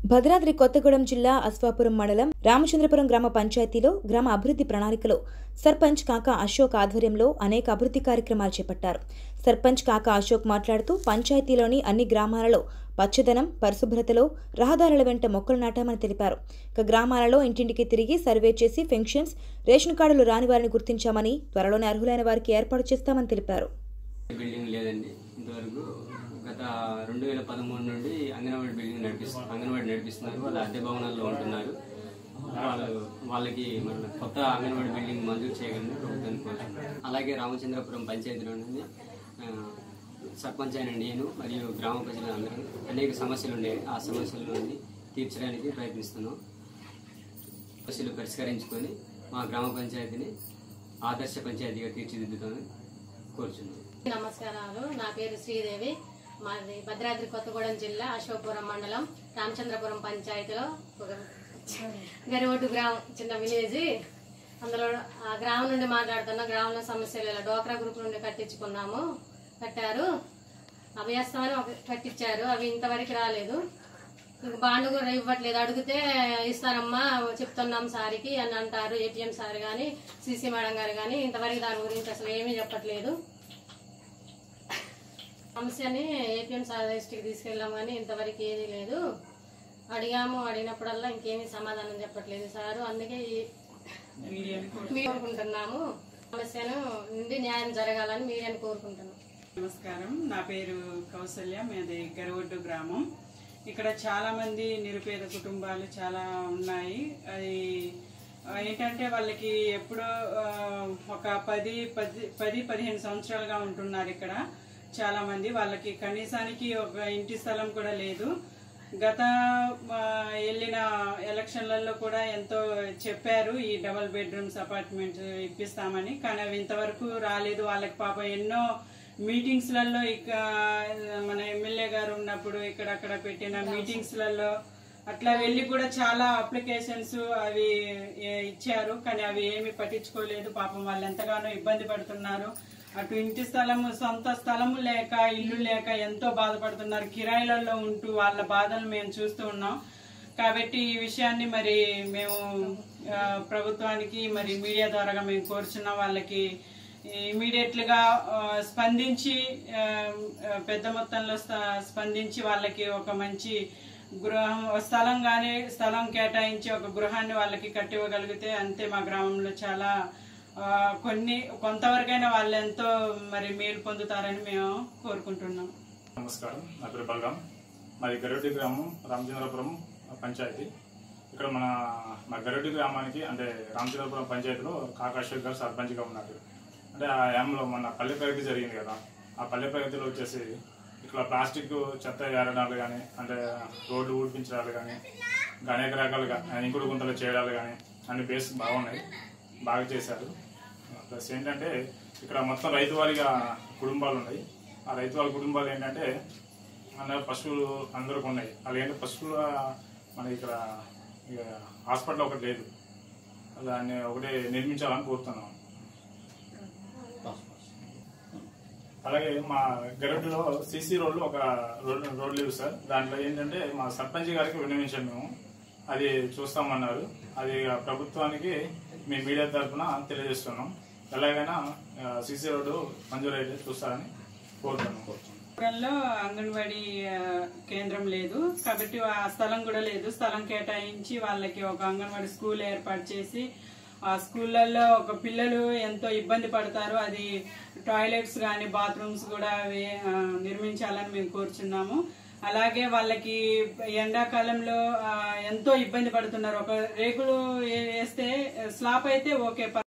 భద్రాద్రి కొత్తగూడెం జిల్లా అశ్వాపురం మండలం రామచంద్రపురం గ్రామ పంచాయతీలో గ్రామ అభివృద్ధి ప్రణాళికలో సర్పంచ్ కాకా అశోక్ ఆధ్వర్యంలో అనేక అభివృద్ధి కార్యక్రమాలు చేపట్టారు సర్పంచ్ కాకా అశోక్ మాట్లాడుతూ పంచాయతీలోని అన్ని గ్రామాలలో పచ్చదనం పరిశుభ్రతలో రహదారుల వెంట మొక్కలు నాటామని తెలిపారు ఇక గ్రామాలలో ఇంటింటికి తిరిగి సర్వే చేసి పెన్షన్స్ రేషన్ కార్డులు రాని వారిని గుర్తించామని త్వరలోనే అర్హులైన వారికి ఏర్పాటు చేస్తామని తెలిపారు బిల్డింగ్ లేదండి ఇంతవరకు గత రెండు వేల పదమూడు నుండి అంగన్వాడీ బిల్డింగ్ నడిపిస్తున్నారు అంగన్వాడీ నడిపిస్తున్నారు వాళ్ళ అద్దె భవనాల్లో ఉంటున్నారు వాళ్ళు వాళ్ళకి మన కొత్త అంగన్వాడీ బిల్డింగ్ మంజూరు చేయగలని ప్రభుత్వాన్ని కోరుతున్నారు అలాగే రామచంద్రపురం పంచాయతీలో నుండి ఆ, సర్పంచ్ అయిన నేను మరియు గ్రామ ప్రజలందరూ అనేక సమస్యలు ఉండేవి ఆ సమస్యల నుండి తీర్చడానికి ప్రయత్నిస్తున్నాం సమస్యలు పరిష్కరించుకొని మా గ్రామ పంచాయతీని ఆదర్శ పంచాయతీగా తీర్చిదిద్దుతామని కోరుచున్నాం నమస్కారాలు నా పేరు శ్రీదేవి మాది భద్రాద్రి కొత్తగూడెం జిల్లా అశోకపురం మండలం రామచంద్రపురం పంచాయతీలో ఒక గరివొడ్డు గ్రామం చిన్న విలేజ్ అందులో ఆ గ్రామం నుండి మాట్లాడుతున్న గ్రామంలో సమస్యలు ఇలా డోక్రా గ్రూప్ నుండి కట్టించుకున్నాము కట్టారు అవి వేస్తామని ఒక కట్టించారు అవి ఇంతవరకు రాలేదు ఇంక బాండ్ కూడా ఇవ్వట్లేదు అడిగితే ఇస్తారమ్మా చెప్తున్నాం సార్కి అని అంటారు ఏటీఎం సార్ కానీ సీసీ మేడం గారు కానీ ఇంతవరకు దాని గురించి అసలు ఏమీ చెప్పట్లేదు సమస్యని ఏపీఎం సార్ దృష్టికి తీసుకెళ్ళాం కానీ ఇంతవరకు ఏది లేదు అడిగాము అడిగినప్పుడల్లా ఇంకేమీ సమాధానం చెప్పట్లేదు సారు అందుకే ఈ మీడియాని కోరుకుంటున్నాము సమస్యను నుండి న్యాయం జరగాలని మీడియాని కోరుకుంటున్నాం నమస్కారం నా పేరు కౌసల్య మాది గరవొడ్డు గ్రామం ఇక్కడ చాలా మంది నిరుపేద కుటుంబాలు చాలా ఉన్నాయి అది ఆ, ఏంటంటే వాళ్ళకి ఎప్పుడో ఆ, ఒక పది పది పది పదిహేను సంవత్సరాలుగా ఉంటున్నారు ఇక్కడ చాలా మంది వాళ్ళకి కనీసానికి ఒక ఇంటి స్థలం కూడా లేదు గత ఆ, వెళ్ళిన ఎలక్షన్లలో కూడా ఎంతో చెప్పారు ఈ డబల్ బెడ్రూమ్స్ అపార్ట్మెంట్ ఇప్పిస్తామని కానీ అవి ఇంతవరకు రాలేదు వాళ్ళకి పాపం ఎన్నో మీటింగ్స్లలో ఇక మన ఎమ్మెల్యే గారు ఉన్నప్పుడు ఇక్కడక్కడ పెట్టిన మీటింగ్స్లలో అట్లా వెళ్ళి కూడా చాలా అప్లికేషన్స్ అవి ఏ- ఇచ్చారు కానీ అవి ఏమి పట్టించుకోలేదు పాపం వాళ్ళు ఎంతగానో ఇబ్బంది పడుతున్నారు అటు ఇంటి స్థలము సొంత స్థలము లేక ఇల్లు లేక ఎంతో బాధపడుతున్నారు కిరాయిలలో ఉంటూ వాళ్ళ బాధలు మేము చూస్తూ ఉన్నాం కాబట్టి ఈ విషయాన్ని మరి మేము ఆ, ప్రభుత్వానికి మరి మీడియా ద్వారా మేము కోరుచున్నాం వాళ్ళకి ఇమీడియట్ గా ఆ, స్పందించి ఆ, ఆ, పెద్ద మొత్తంలో స్ప- స్పందించి వాళ్ళకి ఒక మంచి గృహం స్థలం కానీ స్థలం కేటాయించి ఒక గృహాన్ని వాళ్ళకి కట్టివ్వగలిగితే అంతే మా గ్రామంలో చాలా ఆ, కొన్ని కొంతవరకైనా వాళ్ళు ఎంతో మరి మేలు పొందుతారని మేము కోరుకుంటున్నాం నమస్కారం నా పేరు బలరాం మాది గరుడి గ్రామం రామచంద్రపురం పంచాయతీ ఇక్కడ మన మా గరుడి గ్రామానికి అంటే రామచంద్రపురం పంచాయతీలో కాకాశ్వర్ గారు సర్పంచ్గా ఉన్నారు అంటే ఆ యామ్లో మన పల్లె ప్రగతి జరిగింది కదా ఆ పల్లె ప్రగతిలో వచ్చేసి ఇక్కడ ప్లాస్టిక్ చెత్త ఏరడాలు కానీ అంటే రోడ్లు ఊడిపించడాలు కానీ ఇంకా అనేక రకాలుగా ఇంకుడు గుంతలు చేయడాలు కానీ అన్ని బేస్ బాగున్నాయి బాగా చేశారు ప్లస్ ఏంటంటే ఇక్కడ మొత్తం రైతు వారిగా కుటుంబాలు ఉన్నాయి ఆ రైతు వాళ్ళ కుటుంబాలు ఏంటంటే అందరూ పశువులు అందరికి ఉన్నాయి అలాగే పశువుల మన ఇక్కడ ఇక హాస్పిటల్ ఒకటి లేదు దాన్ని ఒకటి నిర్మించాలని కోరుతున్నాం అలాగే మా గరటిలో సీసీ రోడ్లు ఒక రోడ్ రోడ్ లేవు సార్ దాంట్లో ఏంటంటే మా సర్పంచ్ గారికి విన్నవించాం మేము అది చూస్తామన్నారు అది ఆ ప్రభుత్వానికి మీ మీడియా తరఫున తెలియజేస్తున్నాం ఎలాగైనా సీసీ రోడ్డు మంజూరైతే చూస్తారని కోరుతున్నాం లో అంగన్వాడీ ఆ, కేంద్రం లేదు కాబట్టి ఆ స్థలం కూడా లేదు స్థలం కేటాయించి వాళ్ళకి ఒక అంగన్వాడీ స్కూల్ ఏర్పాటు చేసి ఆ స్కూళ్ళల్లో ఒక పిల్లలు ఎంతో ఇబ్బంది పడతారు అది టాయిలెట్స్ కానీ బాత్రూమ్స్ కూడా వే- ఆ, నిర్మించాలని మేము కోరుచున్నాము అలాగే వాళ్ళకి ఎండాకాలంలో ఆ, ఎంతో ఇబ్బంది పడుతున్నారు ఒక రేకులు ఏ- వేస్తే స్లాబ్ అయితే ఓకే